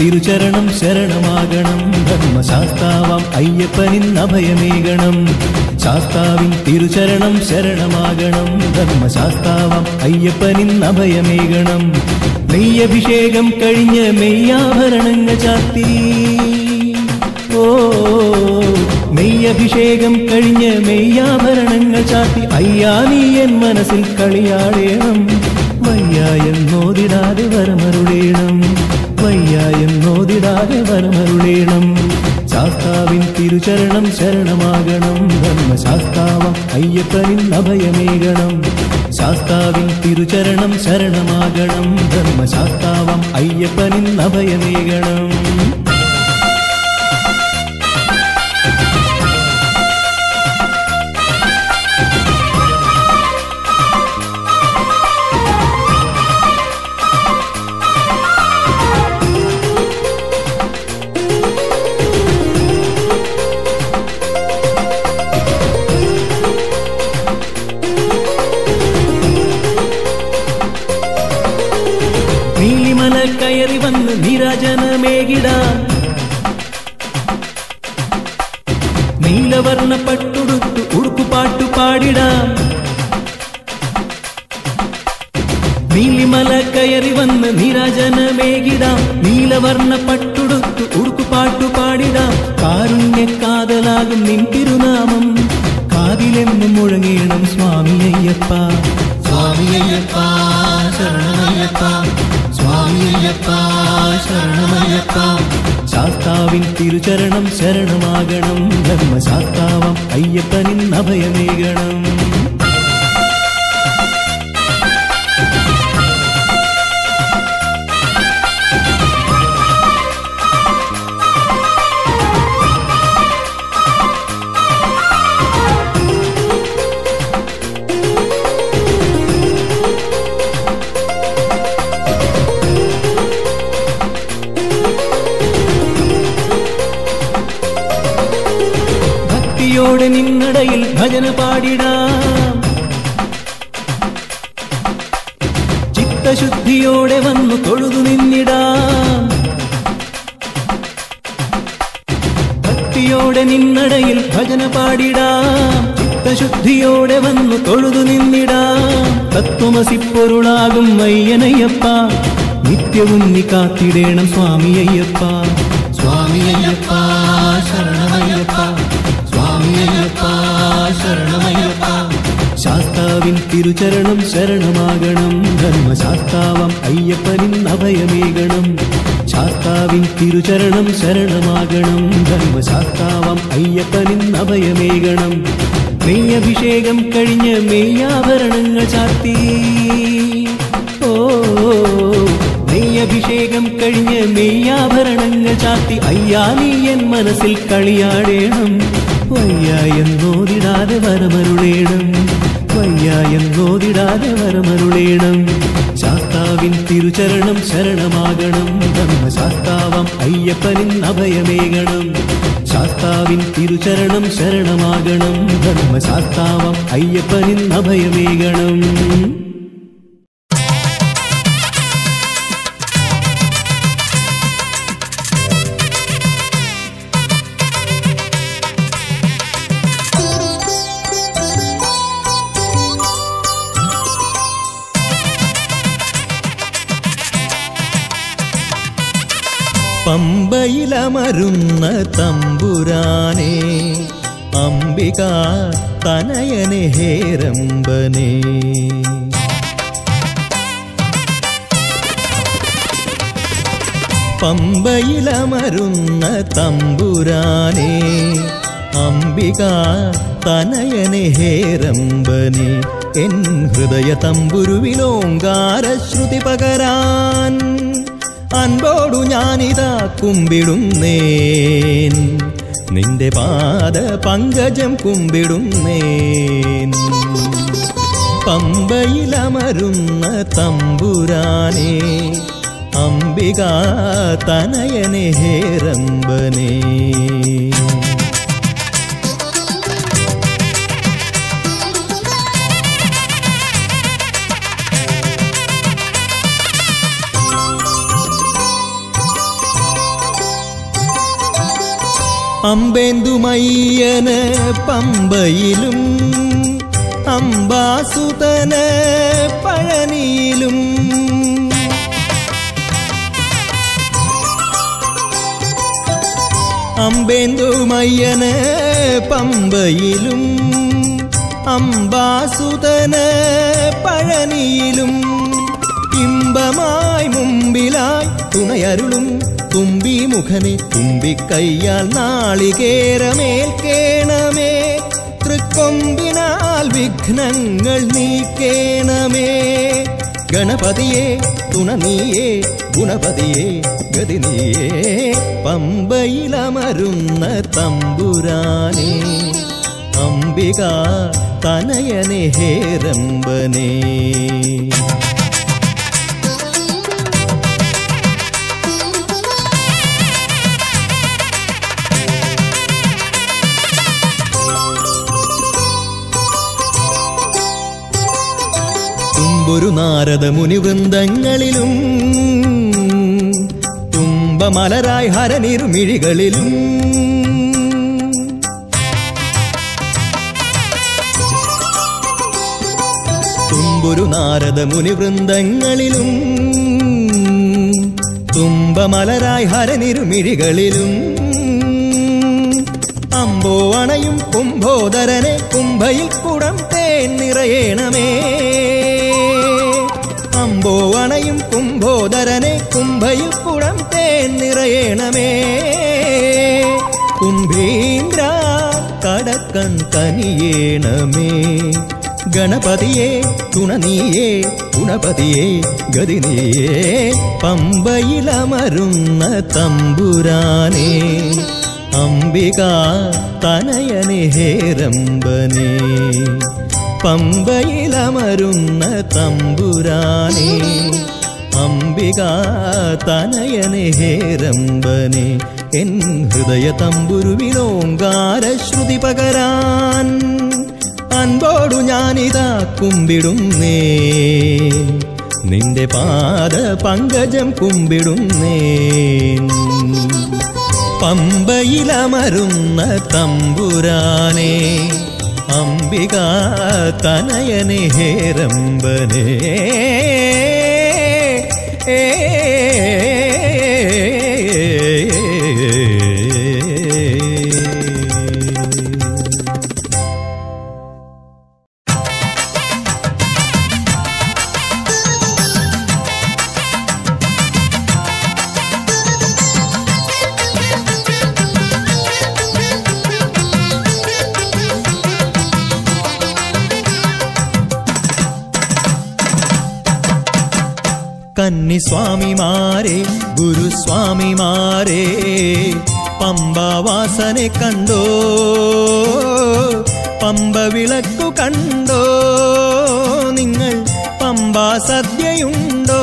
തിരുചരണം ശരണമാകണം ധർമ്മശാസ്താവാം അയ്യപ്പനിന്ന് അഭയമേകണം ശാസ്താവിൻ തിരുചരണം ശരണമാകണം ധർമ്മശാസ്താവാം അയ്യപ്പനിന്ന് അഭയമേകണം നെയ്യഭിഷേകം കഴിഞ്ഞ് മെയ്യാഭരണങ്ങൾ ചാത്തി ഓ നെയ്യഭിഷേകം കഴിഞ്ഞ് മെയ്യാഭരണങ്ങൾ ചാത്തി അയ്യാ നീ എൻ മനസ്സിൽ കളിയാടേണം വയ്യായെന്നോതിടാതെ വരമരുളേണം വയ്യായെന്നോതിടാതെ വരമരുളേണം ശാസ്താവിൻ തിരുചരണം ശരണമാകണം ധർമ്മശാസ്താവം അയ്യപ്പനിൽ അഭയമേകണം ശാസ്താവിൻ തിരുചരണം ശരണമാകണം ധർമ്മശാസ്താവം അയ്യപ്പനിൽ അഭയമേകണം നീലിമല കയറി വന്ന് നിരാജനമേകിടാം നീലവർണ്ണ പട്ടുടുത്തു ഉടുക്കുപാട്ടു പാടിടാം നീലിമല കയറി വന്ന് നിരാജനമേകിടാം നീലവർണ്ണ പട്ടുടുത്തു ഉടുക്കുപാട്ടു പാടിടാം കാരുണ്യ കാതലാകും നിൻ തിരുനാമം കാതിലെന്നും മുഴങ്ങീണം സ്വാമി അയ്യപ്പ സ്വാമി അയ്യപ്പ ശരണമയ്യപ്പ സ്വാമി അയ്യപ്പ ശരണമയ്യപ്പ ശാസ്താവിൻ തിരുചരണം ശരണമാകണം ധർമ്മശാസ്താവം അയ്യപ്പനിൻ അഭയമേകണം ഭക്തിയോടെ നിന്നടയിൽ ഭജന പാടിടാം ചിത്തശുദ്ധിയോടെ വന്നു തൊഴുതു നിന്നിടാം ഭക്തിയോടെ നിന്നടയിൽ ഭജന പാടിടാം ചിത്തശുദ്ധിയോടെ വന്നു തൊഴുതു നിന്നിടാം തത്വമസിപ്പൊരുളാകും അയ്യനയ്യപ്പ നിത്യവും നീ കാത്തിടേണം സ്വാമി അയ്യപ്പ സ്വാമി അയ്യപ്പ ശരണമയ്യപ്പ സ്വാമി അയ്യപ്പ ശരണമയ്യപ്പ ശാസ്താവിൻ തിരുചരണം ശരണമാകണം ധർമ്മശാസ്താവം അയ്യപ്പനിൻ അഭയമേകണം ശാസ്താവിൻ തിരുചരണം ശരണമാകണം ധർമ്മശാസ്താവം അയ്യപ്പനിൻ അഭയമേകണം മെയ്യഭിഷേകം കഴിഞ്ഞ് മെയ്യാഭരണങ്ങൾ ചാത്തി ഓ നെയ്യഭിഷേകം കഴിഞ്ഞ് മെയ്യാഭരണങ്ങൾ ചാത്തി അയ്യാ നീ എൻ മനസ്സിൽ കളിയാടേണം വയ്യായെന്നോതിടാതെ വരമരുളേണം വയ്യായെന്നോതിടാതെ വരമരുളേണം ശാസ്താവിൻ തിരുചരണം ശരണമാകണം ധർമ്മശാസ്താവം അയ്യപ്പനിൻ അഭയമേകണം ശാസ്താവിൻ തിരുചരണം ശരണമാകണം ധർമ്മശാസ്താവം അയ്യപ്പനിൻ അഭയമേകണം പമ്പയിലമരുന്ന തമ്പുരാനെ അംബിക തനയനെ ഹേരമ്പനെ പമ്പയിലമരുന്ന തമ്പുരാനെ അംബിക തനയനെ ഹേരമ്പനെ എൻ ഹൃദയ തമ്പുരുവിലോങ്കാരശ്രുതി പകരാൻ അൻപോടു ഞാനിതാ കുമ്പിടുന്നേൻ നിന്റെ പാദ പങ്കജം കുമ്പിടുന്നേൻ പമ്പയിലമരുന്ന തമ്പുരാനെ അംബിക തനയനെ ഹേരമ്പനേ അമ്പേന്തുമയ്യന് പമ്പയിലും അംബാസുതന് പഴനിയിലും അമ്പേന്തുമയ്യന് പമ്പയിലും അംബാസുതന് പഴനിയിലും ഇമ്പമായി മുമ്പിലായി തുണയരുളും തുമ്പി മുഖനെ തുമ്പിക്കയ്യാൽ നാളികേരമേൽക്കേണമേ തൃക്കൊമ്പിനാൽ വിഘ്നങ്ങൾ നീക്കേണമേ ഗണപതിയെ തുണനീയേ ഗുണപതിയെ ഗതിനീയേ പമ്പയിലമരുന്ന തമ്പുരാനേ അംബിക തനയനെ ഹേരമ്പനേ തുമ്പൊരു നാരദ മുനിവൃന്ദങ്ങളിലും തുമ്പമലരായി ഹരനിരുമിഴികളിലും തുമ്പൊരു നാരദ മുനിവൃന്ദങ്ങളിലും തുമ്പമലരായി ഹരനിരുമിഴികളിലും അമ്പോ അണയും കുംഭോദരനെ കുംഭയിൽ കുടം തേൻ നിറയേണമേ അമ്പോ അണയും കുംഭോദരനെ കുംഭയിൽ കുടം തേൻ നിറയേണമേ കുംഭീന്ദ്ര കടക്കൺ കനിയേണമേ ഗണപതിയെ തുണനീയേ ഗുണപതിയെ ഗതിനിയേ പമ്പയിലമരുന്ന തമ്പുരാനേ അംബിക തനയനെ ഹേരമ്പനേ പമ്പയിലമരുന്ന തമ്പുരാനേ അംബിക തനയനെ ഹേരമ്പനെ എൻ ഹൃദയ തമ്പുരുവിലോങ്കാര ശ്രുതി പകരാൻ അൻപോടു ഞാനിതാ കുമ്പിടുന്നേ നിന്റെ പാദ പങ്കജം കുമ്പിടുന്നേ പമ്പയിലമരുന്ന തമ്പുരാനേ അംബിക തനയനെ ഹേരമ്പനേ കന്നിസ്വാമിമാരെ ഗുരുസ്വാമിമാരെ പമ്പവാസനെ കണ്ടോ പമ്പ വിളക്കു കണ്ടോ നിങ്ങൾ പമ്പാ സദ്യയുണ്ടോ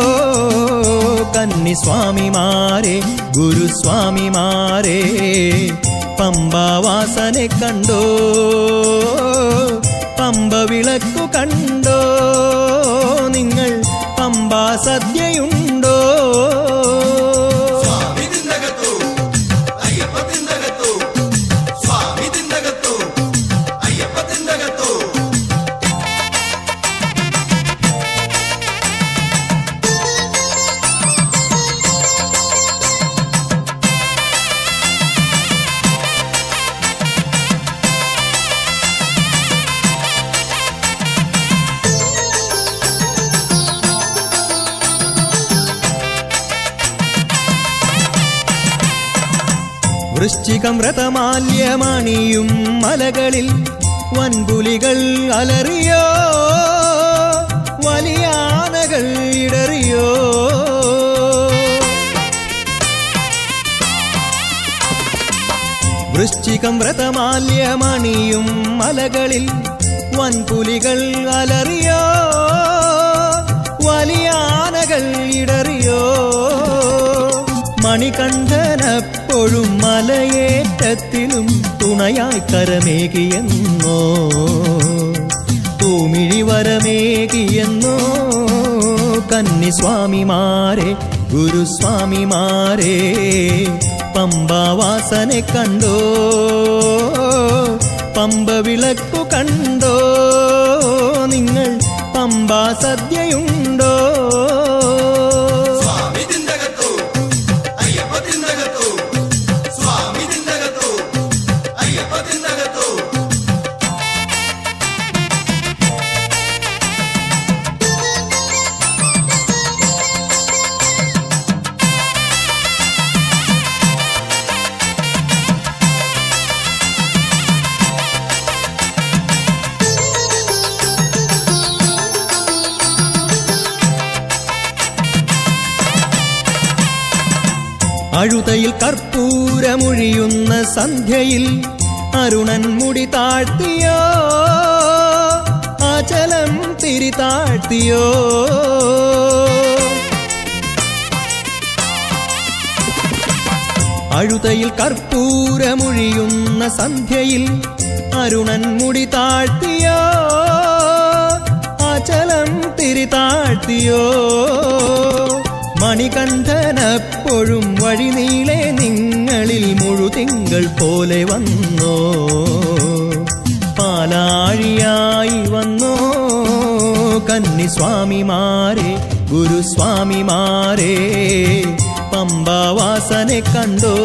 കന്നിസ്വാമിമാരെ ഗുരുസ്വാമിമാരെ പമ്പവാസനെ കണ്ടോ പമ്പ വിളക്കു കണ്ടോ നിങ്ങൾ പമ്പാ സദ്യയുണ്ടോ സ്വാമി തിന്തകത്തു അയ്യപ്പ തിന്തകത്തു സ്വാമി തിന്തകത്തു അയ്യപ്പ തിന്തകത്തു വൃശ്ചികം വ്രതമാല്യമണിയും മലകളിൽ വൻപുലികൾ അലറിയോ വലിയാനകൾ ഇടറിയോ വൃശ്ചികം വ്രതമാല്യമണിയും മലകളിൽ വൻപുലികൾ അലറിയോ വലിയാനകൾ ഇടറിയോ മണികണ്ഠനപ്പോഴും മലയേറ്റത്തിലും തുണയായി കരമേകിയെന്നോ തൂമിഴി വരമേകിയെന്നോ കന്നിസ്വാമിമാരെ ഗുരുസ്വാമിമാരെ പമ്പാവാസനെ കണ്ടോ പമ്പ വിളക്കു കണ്ടോ നിങ്ങൾ പമ്പാ സദ്യയുണ്ടോ സ്വാമി തിന്തകത്തു അയ്യപ്പ തിന്തകത്തു സ്വാമി തിന്തകത്തു അയ്യപ്പ തിന്തകത്തു അഴുതയിൽ കർപ്പൂരമൊഴിയുന്ന സന്ധ്യയിൽ അരുണൻ മുടി താഴ്ത്തിയോ അചലം തിരി താഴ്ത്തിയോ അഴുതയിൽ കർപ്പൂരമൊഴിയുന്ന സന്ധ്യയിൽ അരുണൻ മുടി താഴ്ത്തിയോ അചലം തിരി താഴ്ത്തിയോ മണികണ്ഠനപ്പോഴും വഴിനീളെ നിങ്ങളിൽ മുഴുതിങ്കൾ പോലെ വന്നോ പാലാഴിയായി വന്നോ കന്നിസ്വാമിമാരെ ഗുരുസ്വാമിമാരെ പമ്പാവാസനെ കണ്ടോ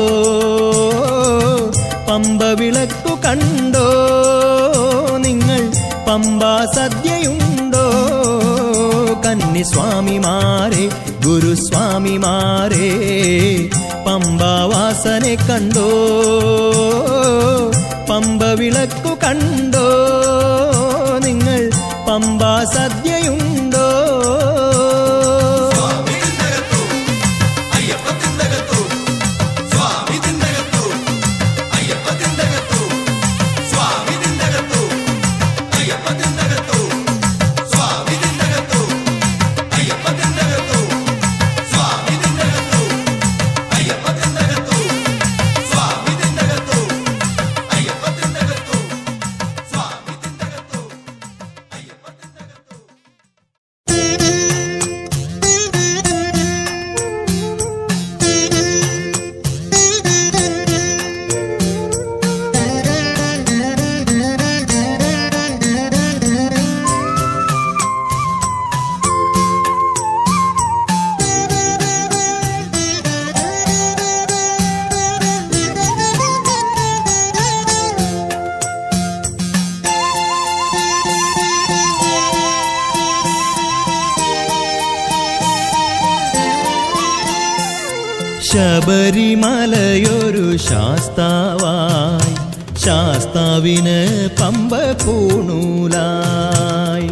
പമ്പ വിളക്കു കണ്ടോ നിങ്ങൾ പമ്പാ സദ്യയുണ്ടോ കന്നിസ്വാമിമാരെ ഗുരുസ്വാമിമാരെ പമ്പാവാസനെ കണ്ടോ പമ്പ വിളക്കു കണ്ടോ നിങ്ങൾ പമ്പാ സദ്യയുണ്ടോ സ്വാമി തിന്തകത്തു അയ്യപ്പ തിന്തകത്തു സ്വാമി തിന്തകത്തു അയ്യപ്പ തിന്തകത്തു സ്വാമി തിന്തകത്തു അയ്യപ്പ തിന്തകത്തു സ്വാമി തിന്തകത്തു അയ്യപ്പ തിന്തകത്തു സ്വാമി തിന്തകത്തു അയ്യപ്പ തിന്തകത്തു സ്വാമി തിന്തകത്തു അയ്യപ്പ തിന്തകത്തു സ്വാമി തിന്തകത്തു അയ്യപ്പ തിന്തകത്തു ശബരിമലയൊരു ശാസ്താവായി ശാസ്താവിന് പമ്പ പൂണൂലായി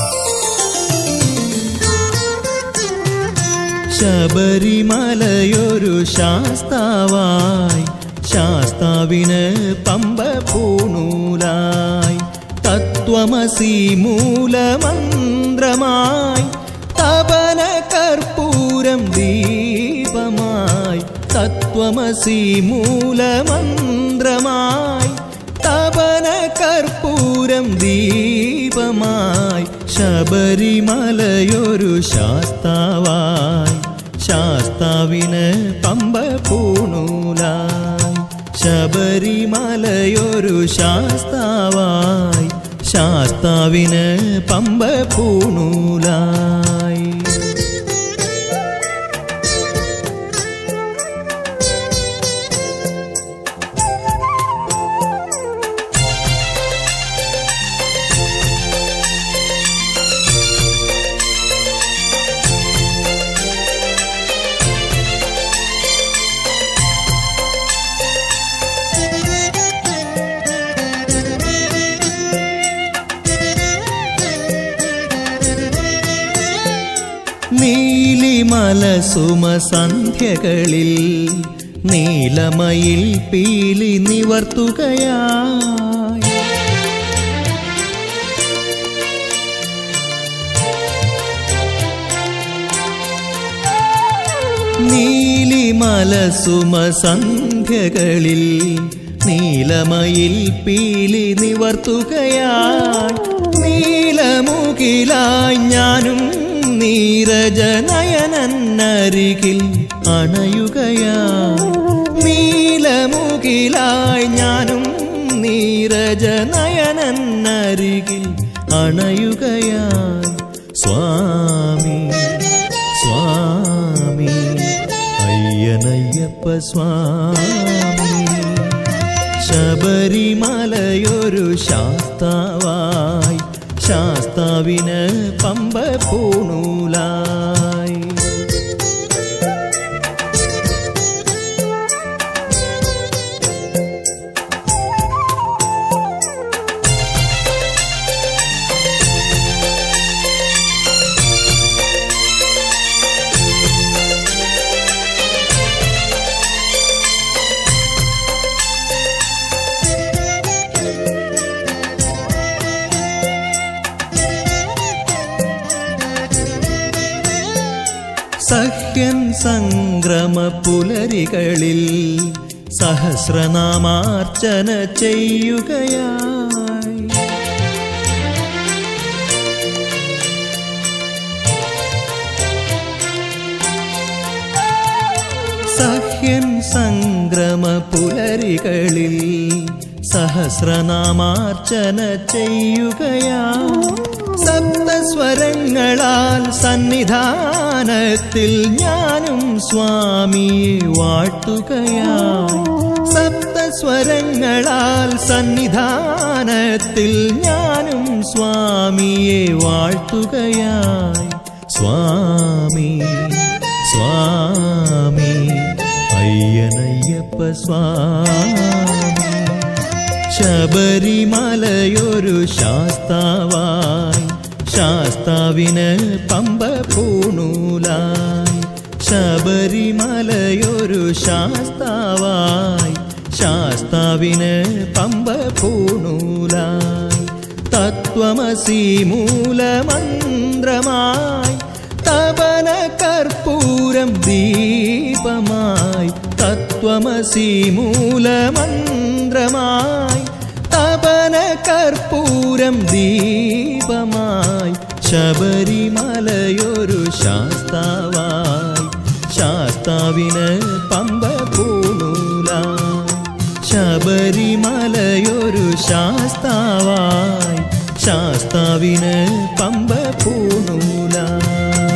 ശബരിമലയൊരു ശാസ്താവായി ശാസ്താവിന് പമ്പ പൂണൂലായി തത്വമസി മൂലമന്ത്രമായി തപന കർപ്പൂരം ദീപമായി തത്വമസി മൂലമന്ത്രമായി തപന കർപ്പൂരം ദീപമായി ശബരിമലയൊരു ശാസ്താവായി ശാസ്താവിന് പമ്പ പൂണൂലായി ശബരിമലയൊരു ശാസ്താവായി ശാസ്താവിന് പമ്പ പൂണൂലായി നീലിമല സുമസന്ധ്യകളിൽ നീലമയിൽ പീലി നിവർത്തുകയായി നീലിമല സുമസന്ധ്യകളിൽ നീലമയിൽ പീലി നിവർത്തുകയായി നീലമുകിലായി ഞാനും നീരജനയനരികിൽ അണയുകയായി നീ നീലമുകിലായി ഞാനും നീരജനയനരികിൽ അണയുകയായി സ്വാമി സ്വാമി അയ്യനയ്യപ്പ സ്വാമി ശബരിമലയൊരു ശാസ്താവായി ശാസ്താവിന് പമ്പ പൂണൂലായി സഹ്യൻ സംക്രമ പുലരികളിൽ സഹസ്രനാമാർച്ചന ചെയ്യുകയായി സഹ്യൻ സംക്രമ പുലരികളിൽ സഹസ്രനാമാർച്ചന ചെയ്യുകയായി സപ്തസ്വരങ്ങളാൽ സന്നിധാനത്തിൽ ഞാനും സ്വാമിയെ വാഴ്ത്തുകയായി സപ്തസ്വരങ്ങളാൽ സന്നിധാനത്തിൽ ഞാനും സ്വാമിയെ വാഴ്ത്തുകയായി സ്വാമി സ്വാമി അയ്യനയ്യപ്പ സ്വാമി ശബരിമലയൊരു ശാസ്താവായി ശാസ്താവിന് പമ്പ പൂണൂലായി ശബരിമലയൊരു ശാസ്താവായി ശാസ്താവിന് പമ്പ പൂണൂലായി തത്വമസി മൂലമന്ത്രമായി തപന കർപ്പൂരം ദീപമായി തത്വമസി മൂലമന്ത്രമായി തപന കർപ്പൂരം ദീപമായി ശബരിമലയൊരു ശാസ്താവായി ശാസ്താവിന് പമ്പ പൂണൂലായി ശബരിമലയൊരു ശാസ്താവായി ശാസ്താവിന് പമ്പ പൂണൂലായി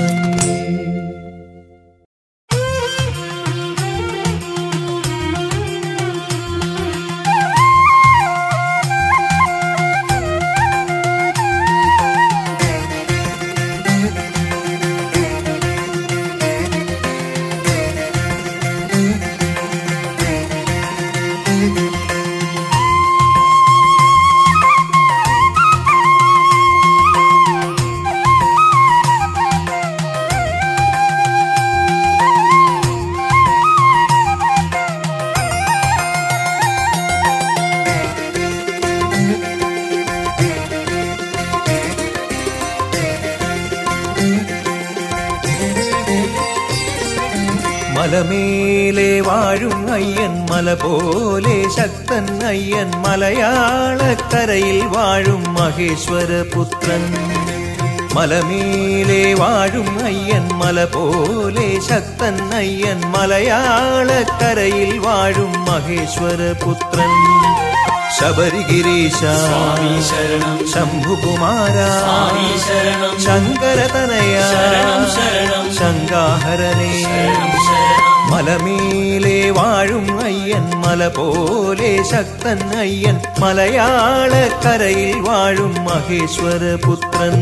മലമേലെ വാഴും അയ്യൻ മല പോലെ ശക്തൻ അയ്യൻ മലയാളക്കരയിൽ വാഴും മഹേശ്വര പുത്രൻ മലമേലെ വാഴും അയ്യൻ മല പോലെ ശക്തൻ അയ്യൻ മലയാളക്കരയിൽ വാഴും മഹേശ്വര പുത്രൻ ശബരിഗിരീശ സ്വാമി ശരണം ശംഭുകുമാര സ്വാമി ശരണം ശങ്കരതനയ ശരണം ശരണം ശങ്കാഹരനേ ശരണം ശരണം മലമേലെ വാഴും അയ്യൻ മല പോലെ ശക്തൻ അയ്യൻ മലയാളക്കരയിൽ വാഴും മഹേശ്വര പുത്രൻ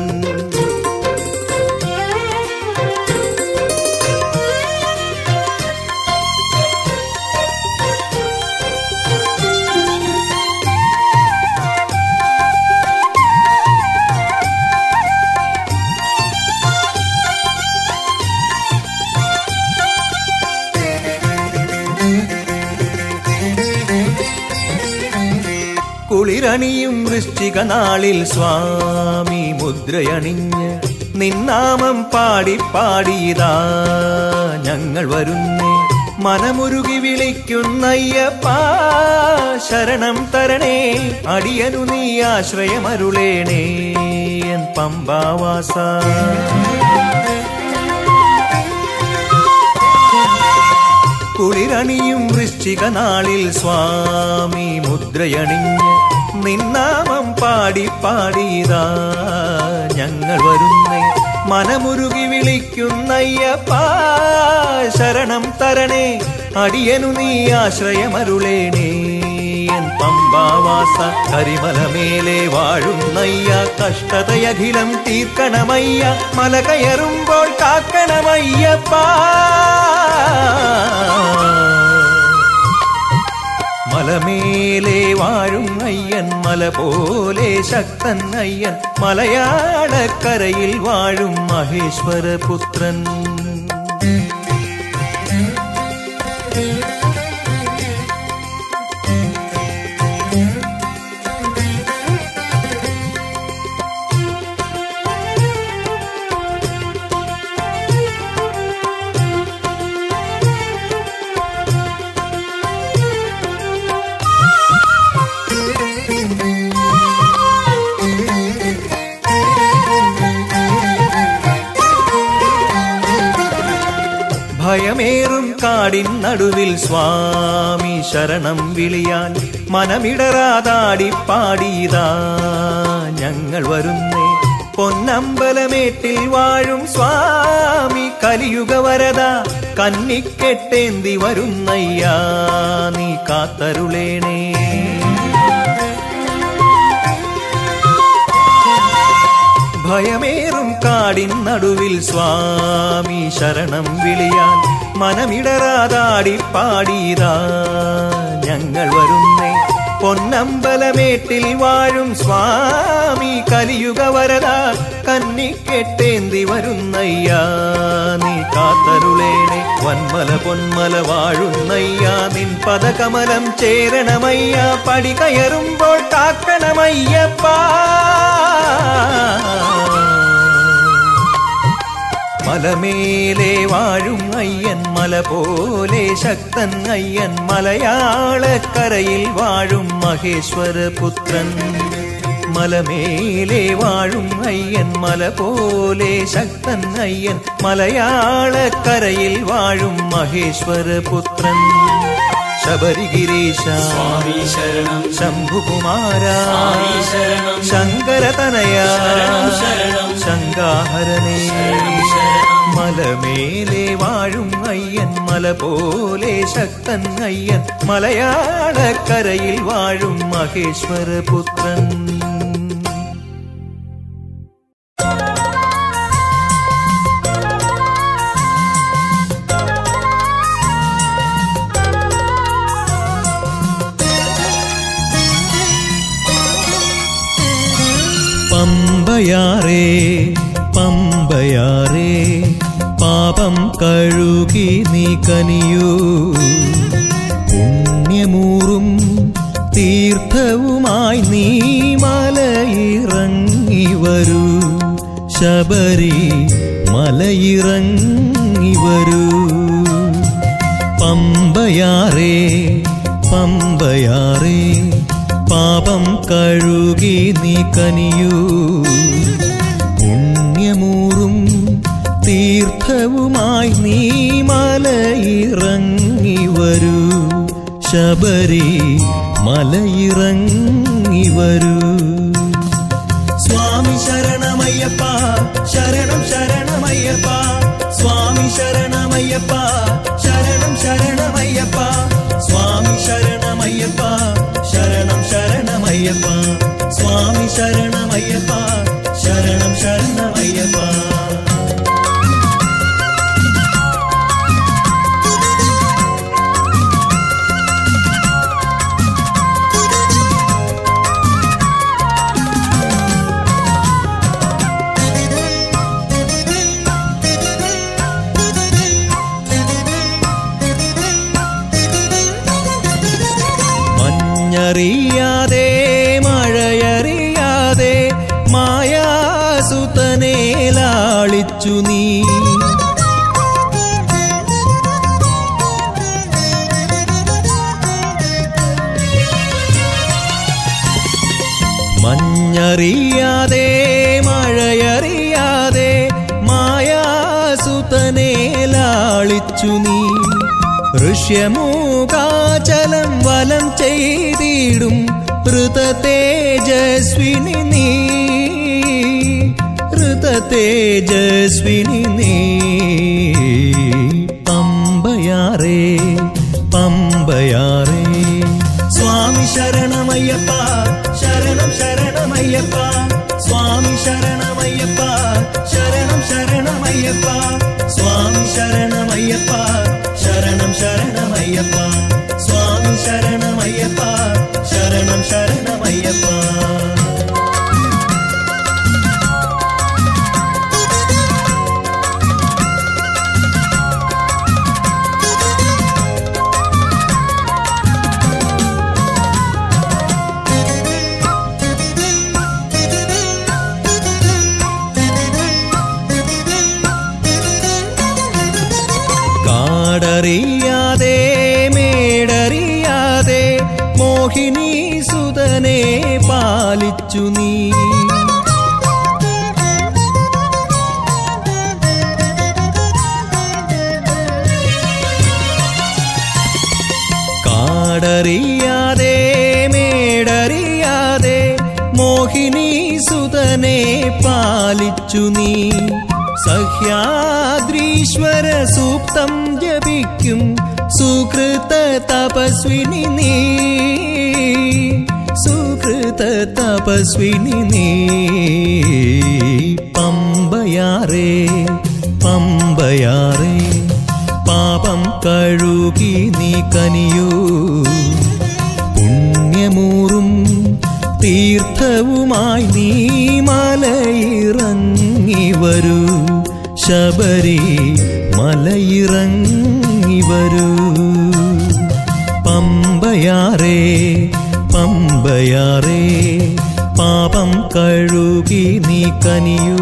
കുളിരണിയും വൃശ്ചിക നാളിൽ സ്വാമി മുദ്രയണിഞ്ഞ് നിന്നാമം പാടി പാടിയതാ ഞങ്ങൾ വരുന്നേ മനമുരുകി വിളിക്കുന്നയ്യപ്പാ ശരണം തരണേ അടിയനു നീ ആശ്രയമരുളേണേ എൻ പമ്പാവാസ കുളിരണിയും വൃശ്ചിക നാളിൽ സ്വാമി മുദ്രയണിഞ്ഞ് നിന്നാമം പാടി പാടിയതാ ഞങ്ങൾ വരുന്നേ മനമുരുകി വിളിക്കുന്നയ്യപ്പ ശരണം തരണേ അടിയനു നീ ആശ്രയമരുളേണേ എൻ പമ്പാവാസ കരിമലമേലെ വാഴുന്നയ്യ കഷ്ടതയഖിലം തീർക്കണമയ്യ മല കയറുമ്പോൾ കാക്കണമയ്യപ്പ മലമേലെ വാഴും അയ്യൻ മല പോലെ ശക്തൻ അയ്യൻ മലയാളക്കരയിൽ വാഴും മഹേശ്വര പുത്രൻ ഭയമേറും കാടിൻ നടുവിൽ സ്വാമി ശരണം വിളിയാൻ മനമിടറാതാടി പാടിയതാ ഞങ്ങൾ വരുന്നേ പൊന്നമ്പലമേട്ടിൽ വാഴും സ്വാമി കലിയുഗ വരദ കന്നിക്കെട്ടേന്തി വരുന്നയ്യാ നീ കാത്തരുളേണേ ഭയമേറും കാടിൻ നടുവിൽ സ്വാമി ശരണം വിളിയാൻ മനമിടറാതാടി പാടിയതാ ഞങ്ങൾ വരുന്നേ പൊന്നമ്പലമേട്ടിൽ വാഴും സ്വാമി കലിയുഗ വരദ കന്നിക്കെട്ടേന്തി വരുന്നയ്യാ നീ കാത്തരുളേണേ വന്മല പൊന്മല വാഴുന്നയ്യാ നിൻ പദകമലം ചേരണമയ്യ പടി കയറുമ്പോൾ കാക്കണമയ്യപ്പാ മലമേലെ വാഴും അയ്യൻ മല പോലെ ശക്തൻ അയ്യൻ മലയാളക്കരയിൽ വാഴും മഹേശ്വര പുത്രൻ മലമേലെ വാഴും അയ്യൻ മല പോലെ ശക്തൻ അയ്യൻ മലയാളക്കരയിൽ വാഴും മഹേശ്വര പുത്രൻ ശബരിഗിരീശ സ്വാമി ശരണം ശംഭുകുമാര സ്വാമി ശരണം ശങ്കരതനയ ശരണം ശരണം ശങ്കാഹരനേ ശരണം ശരണം മലമേലെ വാഴും അയ്യൻ മല പോലെ ശക്തൻ അയ്യൻ മലയാളക്കരയിൽ വാഴും മഹേശ്വര പുത്രൻ പമ്പയാറേ പമ്പയാറേ പാപം കഴുകി നീ കനിയൂ പുണ്യമൂറും തീർത്ഥവുമായി നീ മലയിറങ്ങി വരൂ ശബരി മലയിറങ്ങി വരൂ പമ്പയാറേ പമ്പയാറേ പാപം കഴുകി നീ കനിയൂ പുണ്യമൂറും തീർത്ഥവുമായി നീ മലയിറങ്ങി വരൂ ശബരി മലയിറങ്ങി വരൂ സ്വാമി ശരണമയ്യപ്പ ശരണം ശരണമയ്യപ്പ സ്വാമി ശരണമയ്യപ്പ ശരണം ശരണമയ്യപ്പ സ്വാമി ശരണമയ്യപ്പ ശരണം ശരണമയ്യപ്പ സ്വാമി ശരണമയ്യപ്പ ശരണം ശരണമയ്യപ്പ മഞ്ഞറിയാതെ മഴയറിയാതെ മായാസുതനെ ലാളിച്ചു നീ മഞ്ഞറിയാതെ മഴയറിയാതെ മായാസുതനെ ലാളിച്ചു നീ ഋഷ്യമൂകാചലം വലം ചെയ്തിടും ഋത തേജസ്വിനി നീ ഋത തേജസ്വിനി നീ പമ്പയാറേ പമ്പയാറേ സ്വാമി ശരണമയ്യപ്പ ശരണം ശരണമയ്യപ്പ സ്വാമി ശരണമയ്യപ്പ ശരണം ശരണമയ്യപ്പ സ്വാമി ശരണമയ്യപ്പ ശരണം ശരണമയ്യപ്പ സ്വാമി ശരണമയ്യപ്പ ശരണം ശരണമയ്യപ്പ കാടറിയാതെ മേടറിയാതെ മോഹിനി സുതനെ പാലിച്ചു നീ കാടറിയാതെ മേടറിയാതെ മോഹിനി സുതനെ പാലിച്ചു നീ സഹ്യാദ്രീശ്വര സൂക്തം ജപിക്കും സുകൃത തപസ്വിനി നീ സുകൃത തപസ്വിനി നീ പമ്പയാറേ പമ്പയാറേ പാപം കഴുകി നീ കനിയൂ പുണ്യമൂറും തീർത്ഥവുമായി നീ മലയിറങ്ങി വരൂ ശബരി മലയിറങ്ങി വരൂ പമ്പയാറേ പമ്പയാറേ പാപം കഴുകി നീ കനിയൂ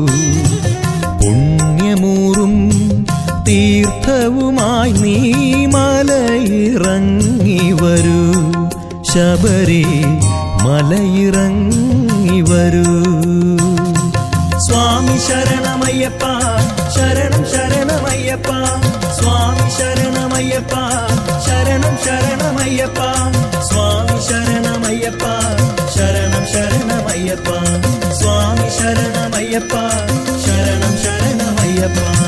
പുണ്യമൂറും തീർത്ഥവുമായി നീ മലയിറങ്ങി വരൂ ശബരി മലയിറങ്ങി വരൂ സ്വാമി ശരണമയ്യപ്പ ശരണം ശരണമയ്യപ്പ സ്വാമി ശരണമയ്യപ്പ ശരണം ശരണമയ്യപ്പ സ്വാമി ശരണമയ്യപ്പ ശരണം ശരണമയ്യപ്പ സ്വാമി ശരണമയ്യപ്പ ശരണം ശരണമയ്യപ്പ